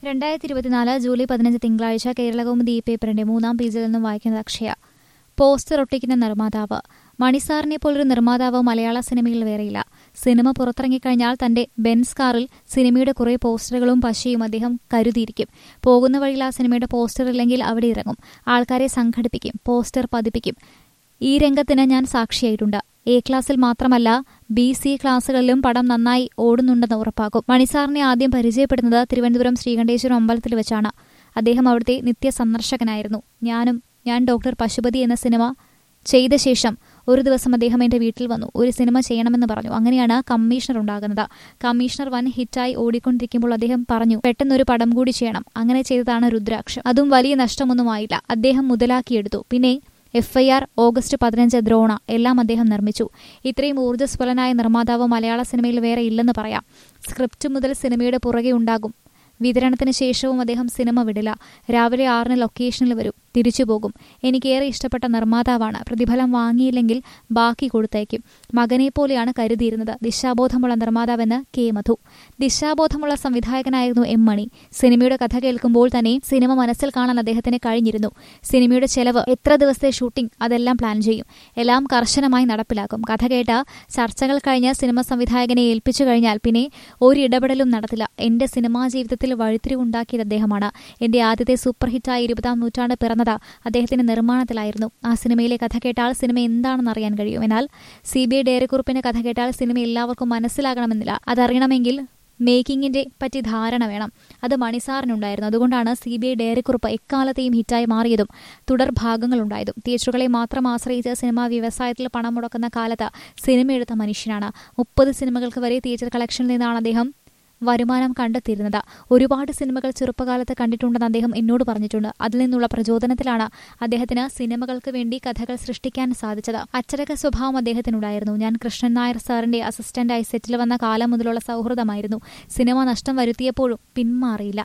രണ്ടായിരത്തി ഇരുപത്തിനാല് ജൂലൈ പതിനഞ്ച് തിങ്കളാഴ്ച കേരളകൗമുദി ഈ പേപ്പറിന്റെ മൂന്നാം പേജിൽ നിന്നും വായിക്കുന്നത് അക്ഷയ പോസ്റ്റർ ഒട്ടിക്കുന്ന നിർമ്മാതാവ് മണിസാറിനെ പോലൊരു നിർമ്മാതാവ് മലയാള സിനിമയിൽ വേറെയില്ല സിനിമ പുറത്തിറങ്ങിക്കഴിഞ്ഞാൽ തന്റെ ബെൻസ് കാറിൽ സിനിമയുടെ കുറെ പോസ്റ്ററുകളും പശയും അദ്ദേഹം കരുതിയിരിക്കും പോകുന്ന വഴിയിൽ ആ സിനിമയുടെ പോസ്റ്റർ ഇല്ലെങ്കിൽ അവിടെ ഇറങ്ങും ആൾക്കാരെ സംഘടിപ്പിക്കും പോസ്റ്റർ പതിപ്പിക്കും ഈ രംഗത്തിന് ഞാൻ സാക്ഷിയായിട്ടുണ്ട് എ ക്ലാസ്സിൽ മാത്രമല്ല ബി സി ക്ലാസ്സുകളിലും പടം നന്നായി ഓടുന്നുണ്ടെന്ന് ഉറപ്പാക്കും മണിസാറിനെ ആദ്യം പരിചയപ്പെടുന്നത് തിരുവനന്തപുരം ശ്രീകണ്ഠേശ്വരം അമ്പലത്തിൽ വെച്ചാണ് അദ്ദേഹം അവിടുത്തെ നിത്യ സന്ദർശകനായിരുന്നു ഞാനും ഞാൻ ഡോക്ടർ പശുപതി എന്ന സിനിമ ചെയ്ത ശേഷം ഒരു ദിവസം അദ്ദേഹം എന്റെ വീട്ടിൽ വന്നു ഒരു സിനിമ ചെയ്യണമെന്ന് പറഞ്ഞു അങ്ങനെയാണ് കമ്മീഷണർ ഉണ്ടാകുന്നത് കമ്മീഷണർ വൻ ഹിറ്റായി ഓടിക്കൊണ്ടിരിക്കുമ്പോൾ അദ്ദേഹം പറഞ്ഞു പെട്ടെന്നൊരു പടം കൂടി ചെയ്യണം അങ്ങനെ ചെയ്തതാണ് രുദ്രാക്ഷം അതും വലിയ നഷ്ടമൊന്നുമായില്ല അദ്ദേഹം മുതലാക്കിയെടുത്തു പിന്നെ എഫ് ഐ ആർ ഓഗസ്റ്റ് പതിനഞ്ച് ദ്രോണ എല്ലാം അദ്ദേഹം നിർമ്മിച്ചു ഇത്രയും ഊർജ്ജസ്വലനായ നിർമ്മാതാവ് മലയാള സിനിമയിൽ വേറെ ഇല്ലെന്ന് പറയാം സ്ക്രിപ്റ്റ് മുതൽ സിനിമയുടെ പുറകെ ഉണ്ടാകും വിതരണത്തിന് ശേഷവും അദ്ദേഹം സിനിമ വിടില്ല രാവിലെ ആറിന് ലൊക്കേഷനിൽ വരും തിരിച്ചു പോകും എനിക്കേറെ ഇഷ്ടപ്പെട്ട നിർമ്മാതാവാണ് പ്രതിഫലം വാങ്ങിയില്ലെങ്കിൽ ബാക്കി കൊടുത്തയക്കും മകനെ പോലെയാണ് കരുതിയിരുന്നത് ദിശാബോധമുള്ള നിർമ്മാതാവെന്ന് കെ മധു ദിശാബോധമുള്ള സംവിധായകനായിരുന്നു എം മണി സിനിമയുടെ കഥ കേൾക്കുമ്പോൾ തന്നെ സിനിമ മനസ്സിൽ കാണാൻ അദ്ദേഹത്തിന് കഴിഞ്ഞിരുന്നു സിനിമയുടെ ചെലവ് എത്ര ദിവസത്തെ ഷൂട്ടിംഗ് അതെല്ലാം പ്ലാൻ ചെയ്യും എല്ലാം കർശനമായി നടപ്പിലാക്കും കഥ കേട്ട ചർച്ചകൾ കഴിഞ്ഞ് സിനിമ സംവിധായകനെ ഏൽപ്പിച്ചു കഴിഞ്ഞാൽ പിന്നെ ഒരു ഇടപെടലും നടത്തില്ല എന്റെ സിനിമാ ജീവിതത്തിൽ വഴിത്തിരിവുണ്ടാക്കിയത് അദ്ദേഹമാണ് എന്റെ ആദ്യത്തെ സൂപ്പർ ഹിറ്റായ ഇരുപതാം നൂറ്റാണ്ട് പിറന്നത് അദ്ദേഹത്തിന്റെ നിർമ്മാണത്തിലായിരുന്നു ആ സിനിമയിലെ കഥ കേട്ടാൽ സിനിമ എന്താണെന്ന് അറിയാൻ കഴിയും എന്നാൽ സി ബി ഐ ഡയറിക്കുറിപ്പിന്റെ കഥ കേട്ടാൽ സിനിമ എല്ലാവർക്കും മനസ്സിലാകണമെന്നില്ല അതറിയണമെങ്കിൽ മേക്കിങ്ങിന്റെ പറ്റി ധാരണ വേണം അത് മണിസാറിനുണ്ടായിരുന്നു അതുകൊണ്ടാണ് സി ബി ഐ ഡയറിക്കുറിപ്പ് എക്കാലത്തെയും ഹിറ്റായി മാറിയതും തുടർ ഭാഗങ്ങളുണ്ടായതും തിയേറ്ററുകളെ മാത്രം ആശ്രയിച്ച് സിനിമാ വ്യവസായത്തിൽ പണം മുടക്കുന്ന കാലത്ത് സിനിമ എടുത്ത മനുഷ്യനാണ് മുപ്പത് സിനിമകൾക്ക് വരെ തിയേറ്റർ കളക്ഷനിൽ നിന്നാണ് അദ്ദേഹം വരുമാനം കണ്ടെത്തിയിരുന്നത് ഒരുപാട് സിനിമകൾ ചെറുപ്പകാലത്ത് കണ്ടിട്ടുണ്ടെന്ന് അദ്ദേഹം എന്നോട് പറഞ്ഞിട്ടുണ്ട് അതിൽ നിന്നുള്ള പ്രചോദനത്തിലാണ് അദ്ദേഹത്തിന് സിനിമകൾക്ക് വേണ്ടി കഥകൾ സൃഷ്ടിക്കാൻ സാധിച്ചത് അച്ചടക്ക സ്വഭാവം അദ്ദേഹത്തിനുണ്ടായിരുന്നു ഞാൻ കൃഷ്ണൻ നായർ സാറിന്റെ അസിസ്റ്റന്റായി സെറ്റിൽ വന്ന കാലം മുതലുള്ള സൗഹൃദമായിരുന്നു സിനിമ നഷ്ടം വരുത്തിയപ്പോഴും പിന്മാറിയില്ല